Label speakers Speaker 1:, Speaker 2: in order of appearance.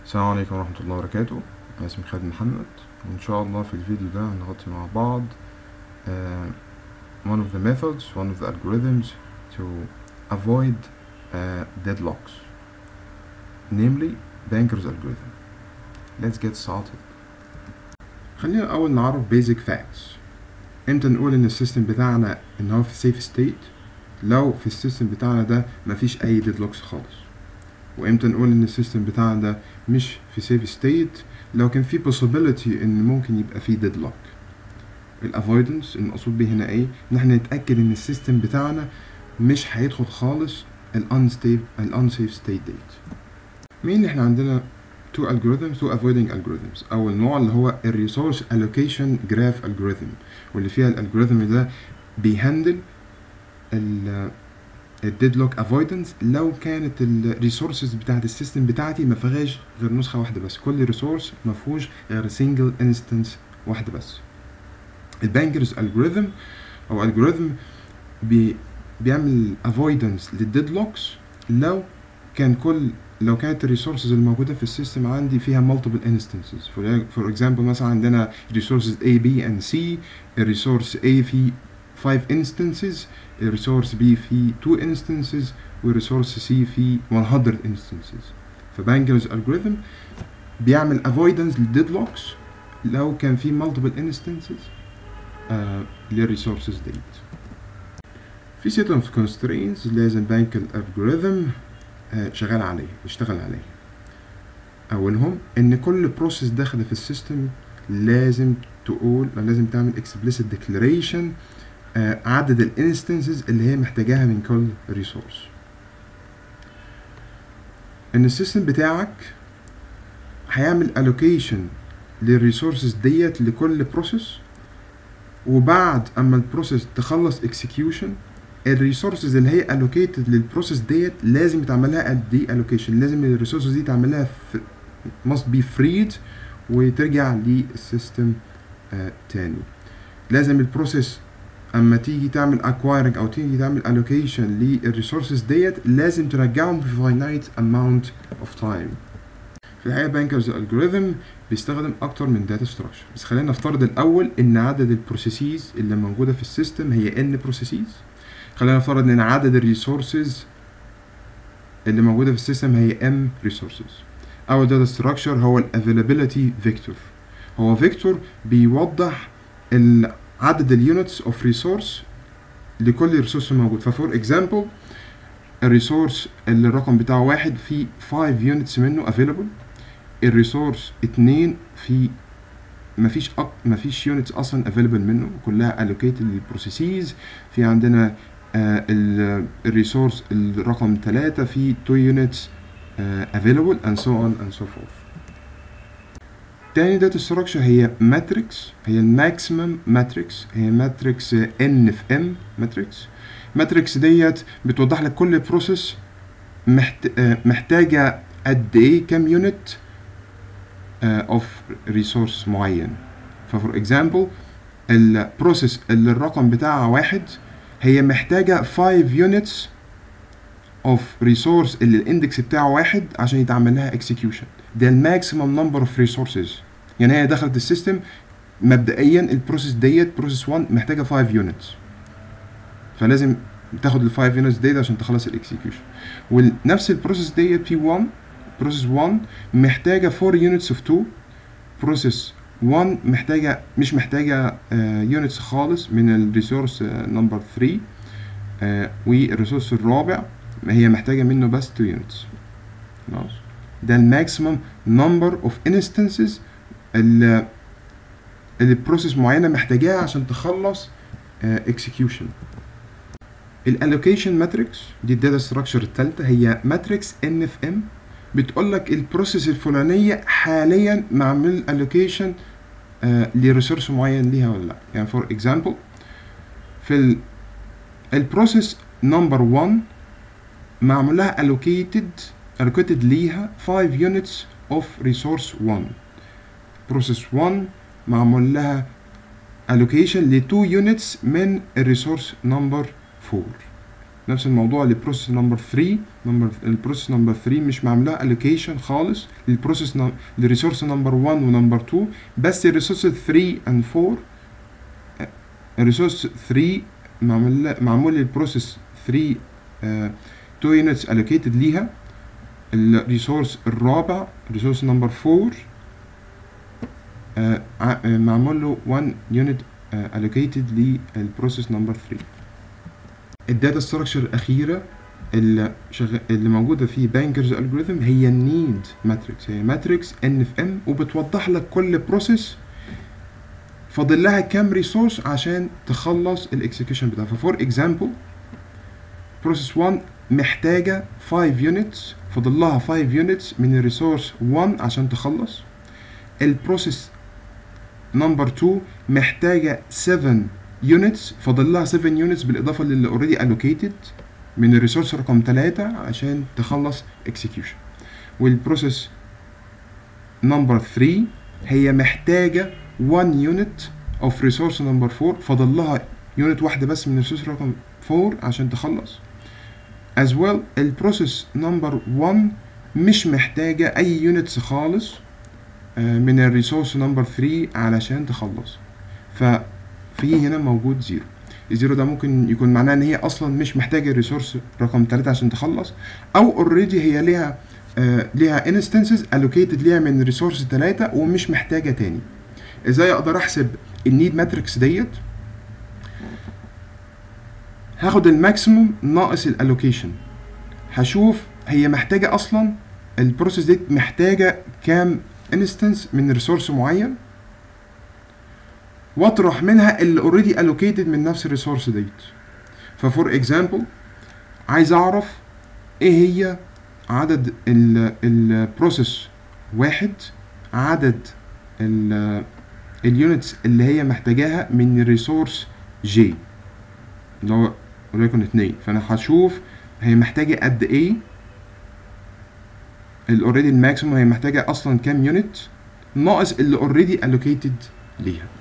Speaker 1: السلام عليكم ورحمة الله وبركاته أنا اسمي خالد محمد وإن شاء الله في الفيديو ده هنغطي مع بعض uh, one of the methods one of the algorithms to avoid uh, deadlocks namely Banker's algorithm let's get started خلينا الأول نعرف basic facts امتى نقول إن السيستم بتاعنا إن هو في safe state لو في السيستم بتاعنا ده مفيش أي deadlocks خالص وامتى نقول ان السيستم بتاعنا ده مش في سيف ستيت لو كان في possibility ان ممكن يبقى في ديدلوك الافويدنس المقصود بيه هنا ايه ان احنا نتاكد ان السيستم بتاعنا مش هيدخل خالص الانستيف الانسيف ستيت ديت مين احنا عندنا two algorithms two avoiding algorithms اول نوع اللي هو الريسورس allocation graph algorithm واللي فيها الالجوريثم ده بيهندل ال الديدلوك افويدنس لو كانت الريسورسز بتاعت السيستم بتاعتي ما فيهاش غير نسخه واحده بس كل ريسورس ما فيهوش غير سنجل انستنس واحده بس البانكرز الجوريثم او الجوريثم بي بيعمل افويدنس للديدلوكس لو كان كل لو كانت الريسورسز الموجوده في السيستم عندي فيها multiple instances فور اكزامبل مثلا عندنا resources A B and C الريسورس A فيه 5 instances الريسورس B فيه 2 instances والريسورس C فيه 100 instances فبانجرز algorithm بيعمل avoidance للديدلوكس لو كان في multiple instances آه للريسورسز ديت في set of constraints لازم بانكر algorithm آه شغال عليه يشتغل عليه اولهم ان كل بروسيس داخله في السيستم لازم تقول لازم تعمل explicit declaration آه عدد الانستنسز اللي هي محتاجاها من كل ريسورس ان السيستم بتاعك هيعمل allocation للريسورسز ديت لكل بروسيس وبعد اما البروسيس تخلص execution الريسورسز اللي هي allocated للبروسيس ديت لازم يتعمل لها دي allocation لازم الريسورسز دي تعمل لها must be freed وترجع للسيستم آه تاني لازم البروسيس اما تيجي تعمل acquiring او تيجي تعمل allocation للريسورسز ديت لازم ترجعهم في finite amount of time في الحقيقه بانكرز الجوريثم بيستخدم اكتر من داتا ستراكشر بس خلينا نفترض الاول ان عدد البروسيسز اللي موجوده في السيستم هي ان بروسيسز خلينا نفترض ان عدد الريسورسز اللي موجوده في السيستم هي ام ريسورسز اول داتا ستراكشر هو الافيلابيلتي فيكتور هو فيكتور بيوضح عدد اليونتس اوف ريسورس لكل ريسورس موجود ففور اكزامبل الريسورس اللي الرقم بتاعه واحد فيه 5 يونتس منه افيلابل الريسورس اتنين في مفيش أك... مفيش يونتس اصلا افيلابل منه كلها allocated للبروسيسز في عندنا آه الريسورس الرقم تلاتة فيه 2 يونتس available and so on and so forth تاني داتا ستراكشر هي ماتريكس هي الماكسيمم ماتريكس هي ماتريكس ان في ام ماتريكس ماتريكس ديت بتوضح لك كل بروسيس محت... محتاجه قد ايه كام يونت اوف ريسورس معين ففور اكزامبل البروسيس اللي الرقم بتاعها واحد هي محتاجه 5 يونتس اوف ريسورس اللي الاندكس بتاعه واحد عشان يتعمل لها اكسكيوشن ده الماكسيمم نمبر اوف ريسورسز يعني هي دخلت السيستم مبدئيا البروسيس ديت بروسيس 1 محتاجه 5 يونتس فلازم تاخد ال 5 يونتس ديت عشان تخلص الاكسكيوشن ونفس البروسيس ديت بي 1 بروسيس 1 محتاجه 4 يونتس اوف 2 بروسيس 1 محتاجه مش محتاجه يونتس uh, خالص من الريسورس نمبر 3 uh, والريسورس الرابع هي محتاجه منه بس 2 يونتس خلاص ده الماكسيمم نمبر اوف انستنسز اللي البروسيس معينه محتاجاها عشان تخلص اكسكيوشن الالوكيشن ماتريكس دي الداتا ستراكشر الثالثه هي ماتريكس ان اف ام بتقول لك البروسيس الفلانيه حاليا معمول الوكيشن لريسورس معين ليها ولا لا يعني فور اكزامبل في البروسيس نمبر 1 معمول لها allocated allocated ليها 5 units of resource 1 process 1 معمول لها allocation ل 2 units من الريسورس نمبر 4 نفس الموضوع للبروسيس نمبر 3 نمبر البروسيس نمبر 3 مش معمولها الوكيشن خالص للبروسيس للريسورس نمبر 1 ونمبر 2 بس الريسورس 3 and 4 الريسورس 3 معمول معمول للبروسيس 3 2 يونتس allocated ليها الريسورس الرابع الريسورس نمبر 4 آه، ع- آه، معمول له 1 يونت allocated للبروسيس نمبر 3 الداتا ستراكشر الاخيره اللي, شغ... اللي موجوده في بانكرز الجوريثم هي النيد ماتريكس هي ماتريكس ان اف ام وبتوضح لك كل بروسيس فاضل لها كام ريسورس عشان تخلص الاكسكيوشن بتاعها فور اكزامبل بروسيس 1 محتاجه 5 يونتس فاضل لها 5 يونتس من الريسورس 1 عشان تخلص البروسيس نمبر 2 محتاجه 7 يونتس فاضل لها 7 يونتس بالاضافه للي اوريدي الوكيتد من الريسورس رقم 3 عشان تخلص اكسكيوشن والبروسيس نمبر 3 هي محتاجه 1 يونت اوف ريسورس نمبر 4 فاضل لها يونت واحده بس من الريسورس رقم 4 عشان تخلص as well البروسيس نمبر 1 مش محتاجه اي يونتس خالص آه، من الريسورس نمبر 3 علشان تخلص ففي هنا موجود زيرو الزيرو ده ممكن يكون معناه ان هي اصلا مش محتاجه الريسورس رقم 3 عشان تخلص او اوريدي هي ليها آه ليها انستنسز allocated ليها من ريسورس 3 ومش محتاجه تاني ازاي اقدر احسب النيد ماتريكس ديت هاخد الماكسيموم ناقص الالوكيشن هشوف هي محتاجه اصلا البروسيس دي محتاجه كام انستنس من ريسورس معين واطرح منها اللي اوريدي الوكيتد من نفس الريسورس ديت ففور اكزامبل عايز اعرف ايه هي عدد البروسيس واحد عدد اليونتس اللي هي محتاجاها من الريسورس جي اللي هو وليكن اتنين فانا هشوف هي محتاجه قد ايه الاوريدي الماكسيموم هي محتاجه اصلا كام يونت ناقص اللي اوريدي الوكيتد ليها